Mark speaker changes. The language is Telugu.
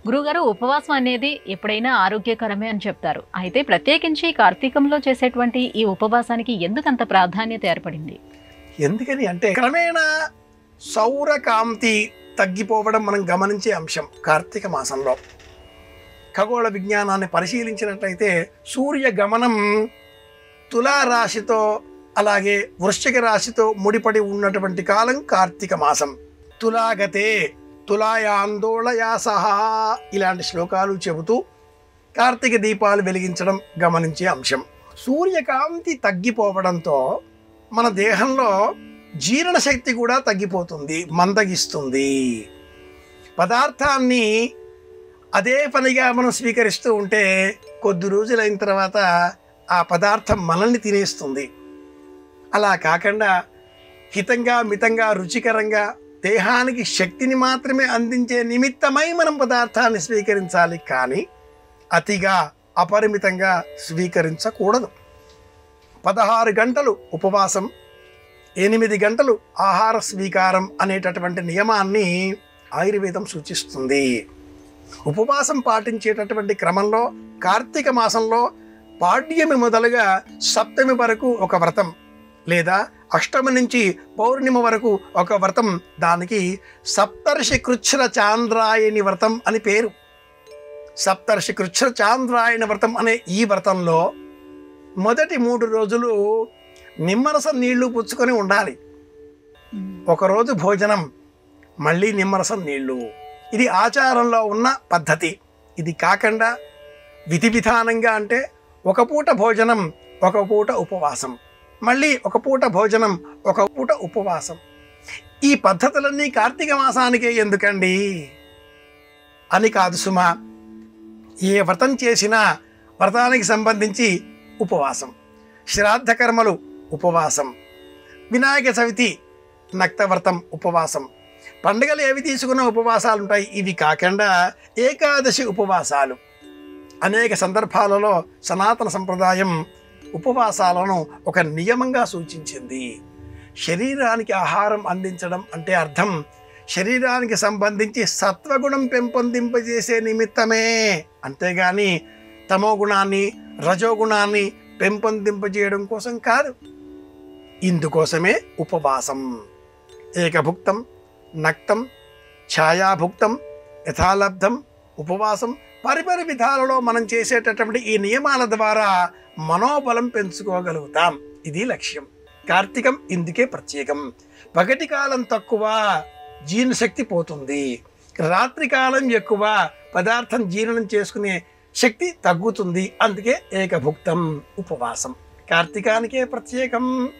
Speaker 1: గురుగారు ఉపవాసం అనేది ఎప్పుడైనా ఆరోగ్యకరమే అని చెప్తారు అయితే ప్రత్యేకించి కార్తీకంలో చేసేటువంటి ఈ ఉపవాసానికి ఎందుకు అంత ప్రాధాన్యత ఏర్పడింది
Speaker 2: ఎందుకని అంటే క్రమేణా సౌరకాంతి తగ్గిపోవడం మనం గమనించే అంశం కార్తీక మాసంలో ఖగోళ విజ్ఞానాన్ని పరిశీలించినట్లయితే సూర్య గమనం తులారాశితో అలాగే వృశ్చిక రాశితో ముడిపడి ఉన్నటువంటి కాలం కార్తీక మాసం తులాగతే తులాయాందోళయాస ఇలాంటి శ్లోకాలు చెబుతూ కార్తీక దీపాలు వెలిగించడం గమనించే అంశం సూర్యకాంతి తగ్గిపోవడంతో మన దేహంలో జీర్ణశక్తి కూడా తగ్గిపోతుంది మందగిస్తుంది పదార్థాన్ని అదే పనిగా మనం స్వీకరిస్తూ ఉంటే కొద్ది రోజులైన తర్వాత ఆ పదార్థం మనల్ని తినేస్తుంది అలా కాకుండా హితంగా మితంగా రుచికరంగా దేహానికి శక్తిని మాత్రమే అందించే నిమిత్తమై మనం పదార్థాన్ని స్వీకరించాలి కానీ అతిగా అపరిమితంగా స్వీకరించకూడదు పదహారు గంటలు ఉపవాసం ఎనిమిది గంటలు ఆహార స్వీకారం అనేటటువంటి నియమాన్ని ఆయుర్వేదం సూచిస్తుంది ఉపవాసం పాటించేటటువంటి క్రమంలో కార్తీక మాసంలో పాడ్యమి మొదలుగా సప్తమి వరకు ఒక వ్రతం లేదా అష్టమి నుంచి పౌర్ణిమ వరకు ఒక వ్రతం దానికి సప్తర్షి కృచ్ఛ్ర చాంద్రాయణి వ్రతం అని పేరు సప్తర్షి కృచ్ఛ్ర చాంద్రాయణ వ్రతం అనే ఈ వ్రతంలో మొదటి మూడు రోజులు నిమ్మరసం నీళ్లు పుచ్చుకొని ఉండాలి ఒకరోజు భోజనం మళ్ళీ నిమ్మరసం నీళ్లు ఇది ఆచారంలో ఉన్న పద్ధతి ఇది కాకుండా విధి విధానంగా అంటే ఒక పూట భోజనం ఒక పూట ఉపవాసం మళ్ళీ ఒక పూట భోజనం ఒక పూట ఉపవాసం ఈ పద్ధతులన్నీ కార్తీక మాసానికే ఎందుకండి అని కాదు సుమా ఏ వ్రతం చేసినా వ్రతానికి సంబంధించి ఉపవాసం శ్రాద్ధ కర్మలు ఉపవాసం వినాయక చవితి నక్తవ్రతం ఉపవాసం పండుగలు ఏవి తీసుకున్న ఉపవాసాలు ఉంటాయి ఇవి కాకుండా ఏకాదశి ఉపవాసాలు అనేక సందర్భాలలో సనాతన సంప్రదాయం ఉపవాసాలను ఒక నియమంగా సూచించింది శరీరానికి ఆహారం అందించడం అంటే అర్థం శరీరానికి సంబంధించి సత్వగుణం పెంపొందింపజేసే నిమిత్తమే అంతేగాని తమో గుణాన్ని రజోగుణాన్ని పెంపొందింపజేయడం కోసం కాదు ఇందుకోసమే ఉపవాసం ఏకభుక్తం నక్తం ఛాయాభుక్తం యథాలబ్ధం ఉపవాసం పరిపరి విధాలలో మనం చేసేటటువంటి ఈ నియమాల ద్వారా మనోబలం పెంచుకోగలుగుతాం ఇది లక్ష్యం కార్తీకం ఇందుకే ప్రత్యేకం పగటి కాలం తక్కువ జీర్ణశక్తి పోతుంది రాత్రి కాలం ఎక్కువ పదార్థం జీర్ణం చేసుకునే శక్తి తగ్గుతుంది అందుకే ఏకభుక్తం ఉపవాసం కార్తీకానికే ప్రత్యేకం